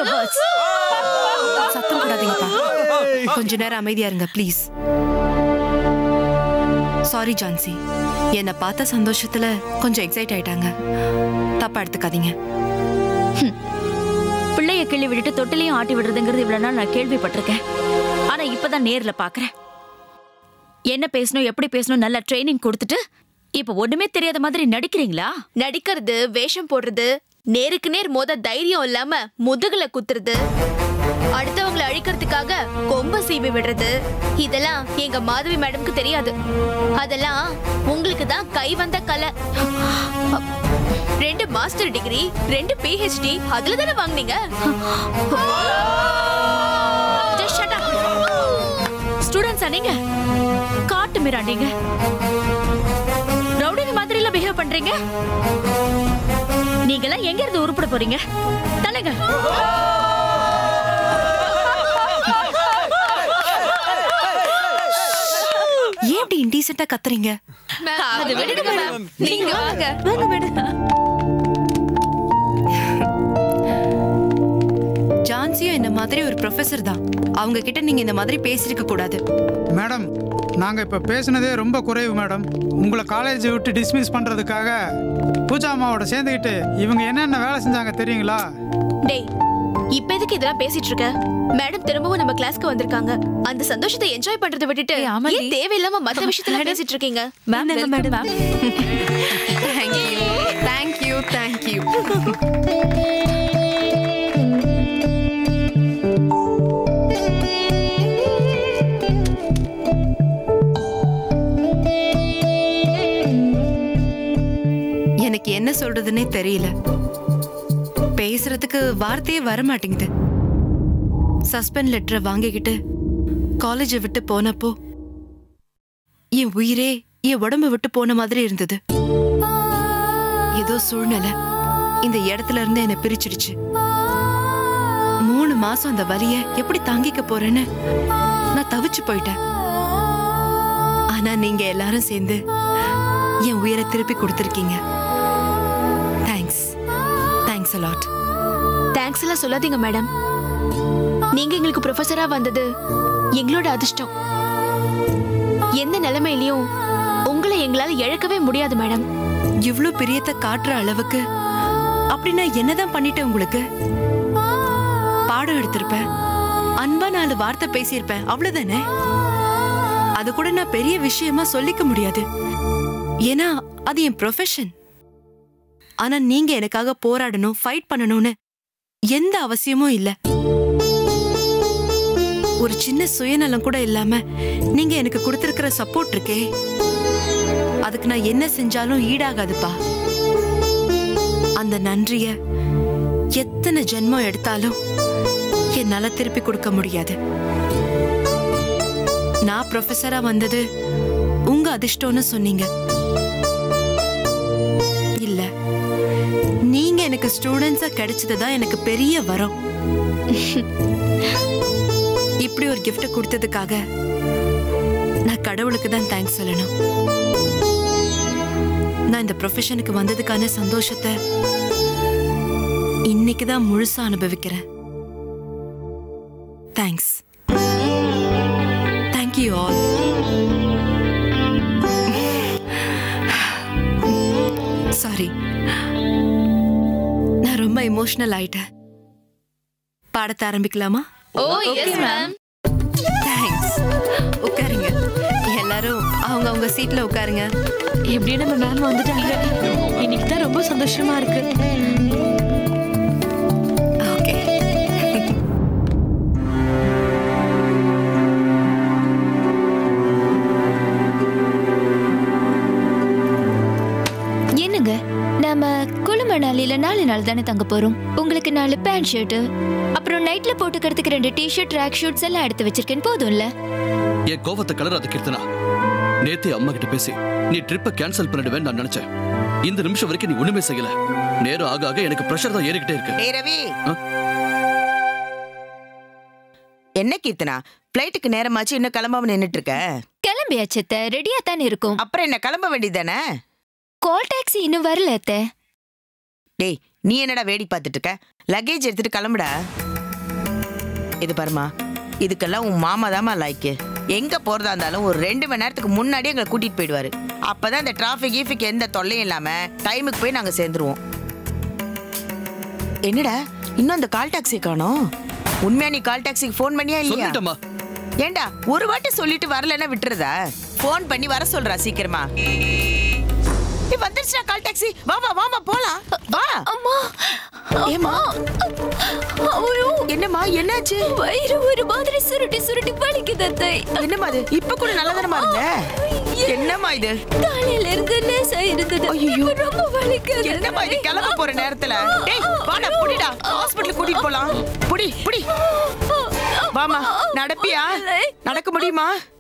your words. சத்தம் போடாதீங்கப்பா கொஞ்ச நேரம் அமைதியா இருங்க ப்ளீஸ் சாரி ஜான்சி என்னை பார்த்த சந்தோஷத்துல கொஞ்சம் எக்ஸைட் ஆயிட்டாங்க தப்பா எடுத்துக்காதீங்க பிள்ளைய கிள்ளி விட்டுட்டு தொட்டிலையும் ஆட்டி விடுறதுங்கிறது இவ்வளவு நாள் நான் கேள்விப்பட்டிருக்கேன் ஆனா இப்பதான் நேர்ல பாக்குறேன் என்ன பேசணும் எப்படி பேசணும் நல்ல ட்ரைனிங் கொடுத்துட்டு இப்ப ஒண்ணுமே தெரியாத மாதிரி நடிக்கிறீங்களா நடிக்கிறது வேஷம் போடுறது நேருக்கு நேர் மோத தைரியம் இல்லாம முதுகுல குத்துறது அடுத்தவங்களை அழிக்கிறதுக்காக கொம்ப சீவி விடுறது இதெல்லாம் எங்க மாதவி மேடம்க்கு தெரியாது அதெல்லாம் உங்களுக்கு தான் கை வந்த கலை ரெண்டு மாஸ்டர் டிகிரி ரெண்டு பிஹெச்டி அதுல தானே வாங்குனீங்க ஸ்டூடெண்ட்ஸா நீங்க காட்டு மிராண்டிங்க ரவுடிங்க மாதிரி எல்லாம் பிஹேவ் பண்றீங்க நீங்கெல்லாம் எங்க இருந்து உருப்பட போறீங்க தலங்க ஏன் இப்படி இன்டீசெண்டா கத்துறீங்க அது விடுங்க மேம் நீங்க வாங்க வாங்க விடு ஜான்சியும் இந்த மாதிரி ஒரு ப்ரொஃபசர் தான் அவங்க கிட்ட நீங்க இந்த மாதிரி பேசிருக்க கூடாது மேடம் நாங்கள் இப்போ பேசுனதே ரொம்ப குறைவு மேடம் உங்களை காலேஜை விட்டு டிஸ்மிஸ் பண்ணுறதுக்காக பூஜா அம்மாவோட சேர்ந்துக்கிட்டு இவங்க என்னென்ன வேலை செஞ்சாங்க தெரியுங்களா டேய் இப்ப எதுக்கு இதெல்லாம் பேசிட்டு இருக்க மேடம் திரும்பவும் நம்ம கிளாஸ்க்கு வந்திருக்காங்க அந்த சந்தோஷத்தை என்ஜாய் பண்றதை விட்டுட்டு ஏய், ஆமாடி. ஏன் தேவையில்லாம மத்த விஷயத்துல பேசிட்டு இருக்கீங்க மேம் இந்தாங்க, madam madam. Thank you thank you thank you எனக்கு என்ன சொல்றதுன்னே தெரியல பேசுறதுக்கு வார்த்தையே வர மாட்டேங்குது சஸ்பெண்ட் லெட்டரை வாங்கிக்கிட்டு காலேஜை விட்டு போனப்போ என் உயிரே என் உடம்ப விட்டு போன மாதிரி இருந்தது ஏதோ சூழ்நிலை இந்த இடத்துல இருந்து என்னை பிரிச்சிடுச்சு மூணு மாசம் அந்த வலிய எப்படி தாங்கிக்க போறேன்னு நான் தவிச்சு போயிட்டேன் ஆனா நீங்க எல்லாரும் சேர்ந்து என் உயிரை திருப்பி கொடுத்துருக்கீங்க தேங்க்ஸ் தேங்க்ஸ் அலாட் தேங்க்ஸ் எல்லாம் சொல்லாதீங்க மேடம் நீங்க எங்களுக்கு ப்ரொஃபஸரா வந்தது எங்களோட அதிர்ஷ்டம் எந்த நிலைமையிலயும் உங்களை எங்களால இழக்கவே முடியாது மேடம் இவ்ளோ பிரியத்தை காட்டுற அளவுக்கு அப்படின்னா என்னதான் பண்ணிட்டேன் உங்களுக்கு பாடம் எடுத்திருப்பேன் அன்பா நாலு வார்த்தை பேசியிருப்பேன் அவ்வளவுதானே அது கூட நான் பெரிய விஷயமா சொல்லிக்க முடியாது ஏன்னா அது என் ப்ரொஃபஷன் ஆனா நீங்க எனக்காக போராடணும் ஃபைட் பண்ணணும்னு எந்த அவசியமும் இல்ல ஒரு சின்ன சுயநலம் கூட இல்லாம நீங்க எனக்கு கொடுத்திருக்கிற சப்போர்ட் இருக்கே அதுக்கு நான் என்ன செஞ்சாலும் ஈடாகாதுப்பா அந்த நன்றிய எத்தனை ஜென்மம் எடுத்தாலும் என்னால திருப்பி கொடுக்க முடியாது நான் ப்ரொஃபஸரா வந்தது உங்க அதிர்ஷ்டம்னு சொன்னீங்க இல்ல நீங்க எனக்கு ஸ்டூடெண்ட்ஸா கிடைச்சது தான் எனக்கு பெரிய வரம் இப்படி ஒரு gift கொடுத்ததுக்காக நான் கடவுளுக்கு தான் தேங்க்ஸ் சொல்லணும் நான் இந்த ப்ரொஃபஷனுக்கு வந்ததுக்கான சந்தோஷத்தை இன்னைக்கு தான் முழுசா அனுபவிக்கிறேன் தேங்க்ஸ் தேங்க்யூ ஆல் சாரி நான் ரொம்ப எமோஷனல் ஆயிட்டேன் பாடத்தை ஆரம்பிக்கலாமா ஓ எஸ் மேம் தேங்க்ஸ் உட்காருங்க எல்லாரும் அவங்க அவங்க சீட்ல உட்காருங்க எப்படியும் நம்ம மேம் வந்துட்டாங்க இன்னைக்கு தான் ரொம்ப சந்தோஷமா இருக்கு ஓகே என்னங்க நாம குளுமணாலில நாலு நாள் தானே தங்க போறோம் உங்களுக்கு நாலு பேண்ட் ஷர்ட் அப்புறம் நைட்ல போட்டுக்கிறதுக்கு ரெண்டு டிஷர்ட் ட்ராக் ஷூட்ஸ் எல்லாம் எடுத்து வச்சிருக்கேன் போதும்ல என் கோவத்தை கலராத கீர்த்தனா நேத்தே அம்மா கிட்ட பேசி நீ ட்ரிப்பை கேன்சல் பண்ணிடுவேன்னு நான் நினைச்சேன் இந்த நிமிஷம் வரைக்கும் நீ ஒண்ணுமே செய்யல நேரம் ஆக ஆக எனக்கு ப்ரெஷர் தான் ஏறிக்கிட்டே இருக்கு ஏய் ரவி ஆ? என்ன கீர்த்தனா பிளைட்டுக்கு நேரமாச்சு இன்னும் கிளம்பாம நின்னுட்டு இருக்க கிளம்பியாச்சு அத்தை ரெடியா தானே இருக்கும் அப்புறம் என்ன கிளம்ப வேண்டியதானே கால் டாக்ஸி இன்னும் வரல அத்தை டேய் நீ என்னடா வேடி பார்த்துட்டு இருக்க லக்கேஜ் எடுத்துட்டு கிளம்புடா இது பாருமா இதுக்கெல்லாம் உன் மாமா தாம்மா லாய்க்கு எங்க போறதா இருந்தாலும் ஒரு ரெண்டு மணி நேரத்துக்கு முன்னாடி எங்களை கூட்டிட்டு போயிடுவாரு அப்பதான் இந்த டிராஃபிக் கீஃபிக் எந்த தொல்லையும் இல்லாம டைமுக்கு போய் நாங்க சேர்ந்துருவோம் என்னடா இன்னும் அந்த கால் டாக்ஸி காணோம் உண்மையா நீ கால் டாக்ஸிக்கு ஃபோன் பண்ணியா இல்லையா சொல்லிட்டேம்மா ஏண்டா ஒரு வாட்டி சொல்லிட்டு வரலன்னா விட்டுறதா ஃபோன் பண்ணி வர சொல்றா சீக்கிரமா நீ வந்துருச்சுடா கால் டாக்ஸி வாமா வாமா போலாம் வா அம்மா ஏமா ஐயோ என்னம்மா என்னாச்சு வயிறு ஒரு மாதிரி சுருட்டி சுருட்டி வலிக்குது அத்தை என்னம்மா இது இப்ப கூட நல்லதானமா இருந்த என்னம்மா இது காலையில இருந்து லேசா இருந்தது ஐயையோ. இப்ப ரொம்ப வலிக்குது என்னம்மா இது கிளம்ப போற நேரத்துல டேய் வாடா புடிடா ஹாஸ்பிடல் கூட்டிட்டு போலாம் புடி புடி வாமா நடப்பியா நடக்க முடியுமா